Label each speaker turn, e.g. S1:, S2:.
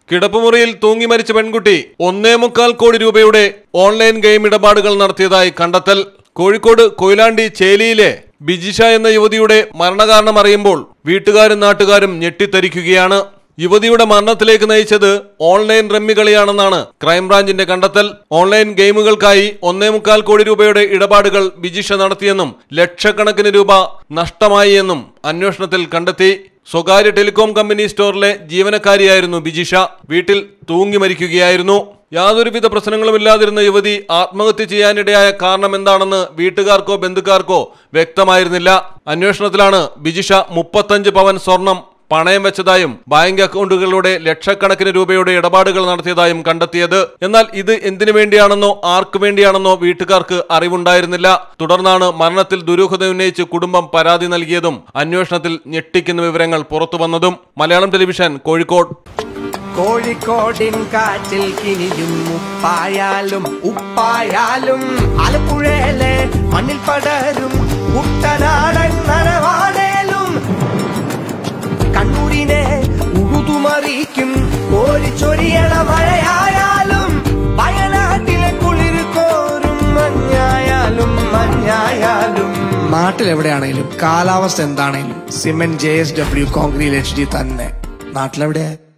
S1: കിടപ്പുമുറിയിൽ തൂങ്ങി മരിച്ച പെൺകുട്ടി ഒന്നേ മുക്കാൽ കോടി രൂപയുടെ ഓൺലൈൻ ഗെയിം ഇടപാടുകൾ നടത്തിയതായി കണ്ടെത്തൽ കോഴിക്കോട് കൊയിലാണ്ടി ചേലിയിലെ ബിജിഷ എന്ന യുവതിയുടെ മരണകാരണം അറിയുമ്പോൾ വീട്ടുകാരും നാട്ടുകാരും ഞെട്ടിത്തരിക്കുകയാണ് യുവതിയുടെ മരണത്തിലേക്ക് നയിച്ചത് ഓൺലൈൻ റമ്മി കളിയാണെന്നാണ് ക്രൈംബ്രാഞ്ചിന്റെ കണ്ടെത്തൽ ഓൺലൈൻ ഗെയിമുകൾക്കായി ഒന്നേ മുക്കാൽ കോടി രൂപയുടെ ഇടപാടുകൾ ബിജിഷ നടത്തിയെന്നും ലക്ഷക്കണക്കിന് രൂപ നഷ്ടമായി എന്നും അന്വേഷണത്തിൽ കണ്ടെത്തി സ്വകാര്യ ടെലികോം കമ്പനി സ്റ്റോറിലെ ജീവനക്കാരിയായിരുന്നു ബിജിഷ വീട്ടിൽ തൂങ്ങി മരിക്കുകയായിരുന്നു യാതൊരുവിധ പ്രശ്നങ്ങളുമില്ലാതിരുന്ന യുവതി ആത്മഹത്യ ചെയ്യാനിടയായ കാരണം എന്താണെന്ന് വീട്ടുകാർക്കോ ബന്ധുക്കാർക്കോ വ്യക്തമായിരുന്നില്ല അന്വേഷണത്തിലാണ് ബിജിഷ മുപ്പത്തഞ്ച് പവൻ സ്വർണം പണയം വെച്ചതായും ബാങ്ക് അക്കൗണ്ടുകളിലൂടെ ലക്ഷക്കണക്കിന് രൂപയുടെ ഇടപാടുകൾ നടത്തിയതായും കണ്ടെത്തിയത് എന്നാൽ ഇത് എന്തിനു വേണ്ടിയാണെന്നോ ആർക്കു വേണ്ടിയാണെന്നോ വീട്ടുകാർക്ക് അറിവുണ്ടായിരുന്നില്ല തുടർന്നാണ് മരണത്തിൽ ദുരൂഹത ഉന്നയിച്ച് കുടുംബം പരാതി നൽകിയതും അന്വേഷണത്തിൽ ഞെട്ടിക്കുന്ന വിവരങ്ങൾ പുറത്തു വന്നതും മലയാളം ടെലിവിഷൻ കോഴിക്കോട്
S2: കോഴിക്കോടിൻ കാറ്റിൽ കിനിയും ഉപ്പായാലും ഉപ്പായാലും ആലപ്പുഴയിലെ മണ്ണിൽ പടരും കുട്ടനാടൻ നനവാടേലും കണ്ണൂരിനെ ഉഴുതുമറിക്കും കോരിച്ചൊരിയണ മഴയായാലും വയനാട്ടിലെ കുളിർ കോരും മഞ്ഞായാലും മഞ്ഞായാലും നാട്ടിലെവിടെയാണേലും കാലാവസ്ഥ എന്താണേലും cement J S W concrete H D തന്നെ നാട്ടിലെവിടെയാ